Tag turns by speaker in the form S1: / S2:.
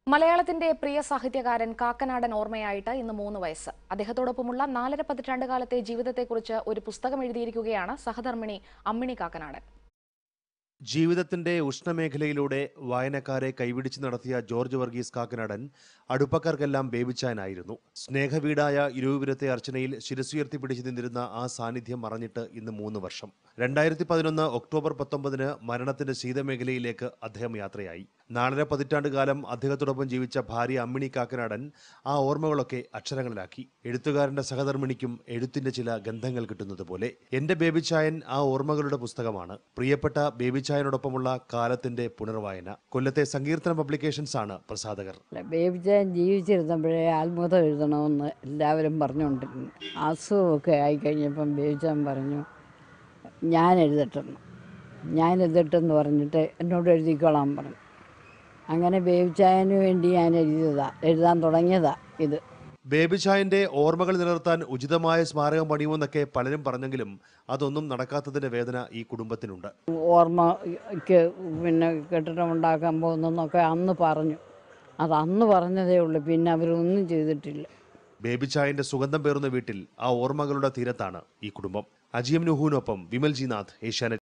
S1: മലയാളത്തിന്റെ പ്രിയ സാഹിത്യകാരൻ കാക്കനാടൻ ഓർമ്മയായിട്ട് ഇന്ന് മൂന്ന് വയസ്സ് അദ്ദേഹത്തോടൊപ്പമുള്ള നാലര പതിറ്റാണ്ട് കാലത്തെ ജീവിതത്തെക്കുറിച്ച് ഒരു പുസ്തകം എഴുതിയിരിക്കുകയാണ് സഹധർമ്മിണി അമ്മിണി കാക്കനാടൻ
S2: ജീവിതത്തിന്റെ ഉഷ്ണമേഖലയിലൂടെ വായനക്കാരെ കൈപിടിച്ച് നടത്തിയ ജോർജ് വർഗീസ് കാക്കനാടൻ അടുപ്പക്കാർക്കെല്ലാം ബേബിച്ചായനായിരുന്നു സ്നേഹവീടായ ഇരുവിപുരത്തെ അർച്ചനയിൽ ശിരസുയർത്തി പിടിച്ചു നിന്നിരുന്ന ആ സാന്നിധ്യം മറഞ്ഞിട്ട് ഇന്ന് മൂന്ന് വർഷം രണ്ടായിരത്തി പതിനൊന്ന് ഒക്ടോബർ പത്തൊമ്പതിന് മരണത്തിന്റെ ശീതമേഖലയിലേക്ക് അദ്ദേഹം യാത്രയായി നാലര പതിറ്റാണ്ട് കാലം അദ്ദേഹത്തോടൊപ്പം ജീവിച്ച ഭാര്യ അമ്മിണി കാക്കനാടൻ ആ ഓർമ്മകളൊക്കെ അക്ഷരങ്ങളിലാക്കി എഴുത്തുകാരന്റെ സഹധർമ്മിണിക്കും എഴുത്തിന്റെ ചില ഗന്ധങ്ങൾ കിട്ടുന്നത് പോലെ എന്റെ ബേബിച്ചായൻ ആ ഓർമ്മകളുടെ പുസ്തകമാണ് പ്രിയപ്പെട്ട ബേബിച്ചായനോടൊപ്പമുള്ള കാലത്തിന്റെ പുനർവായന കൊല്ലത്തെ സങ്കീർത്തന പബ്ലിക്കേഷൻസ് ആണ് പ്രസാധകർ
S3: അല്ല, ബേബിച്ചാൻ ജീവിച്ചിരുന്നപ്പോഴേ ആത്മകഥ എഴുതണമെന്ന് എല്ലാവരും പറഞ്ഞുകൊണ്ടിരുന്നു അസുഖമൊക്കെ ആയിക്കഴിഞ്ഞപ്പം ബേബിച്ചാൻ പറഞ്ഞു ഞാൻ എഴുതട്ടെന്ന് ഞാൻ എഴുതട്ടെന്ന് പറഞ്ഞിട്ട് എന്നോട് എഴുതിക്കോളാൻ പറഞ്ഞു അങ്ങനെ ബേബിച്ചായന് വേണ്ടി ഞാൻ എഴുതിയതാ എഴുതാൻ തുടങ്ങിയതാ ഇത്
S2: ബേബിച്ചായന്റെ ഓർമ്മകൾ നിലനിർത്താൻ ഉചിതമായ സ്മാരകം പണിയുമെന്നൊക്കെ പലരും പറഞ്ഞെങ്കിലും അതൊന്നും നടക്കാത്തതിന്റെ വേദന ഈ കുടുംബത്തിനുണ്ട്
S3: ഓർമ്മയ്ക്ക് പിന്നെ കെട്ടിടം ഉണ്ടാക്കാൻ പോകുന്നെന്നൊക്കെ അന്ന് പറഞ്ഞു അത് അന്ന് പറഞ്ഞതേ ഉള്ളൂ പിന്നെ അവരൊന്നും ചെയ്തിട്ടില്ല
S2: ബേബിച്ചായന്റെ സുഗന്ധം പേറുന്ന വീട്ടിൽ ആ ഓർമ്മകളുടെ തീരത്താണ് ഈ കുടുംബം അജിയം നുഹുവിനൊപ്പം വിമൽ ജി നാഥ് ഏഷ്യാനെറ്റ്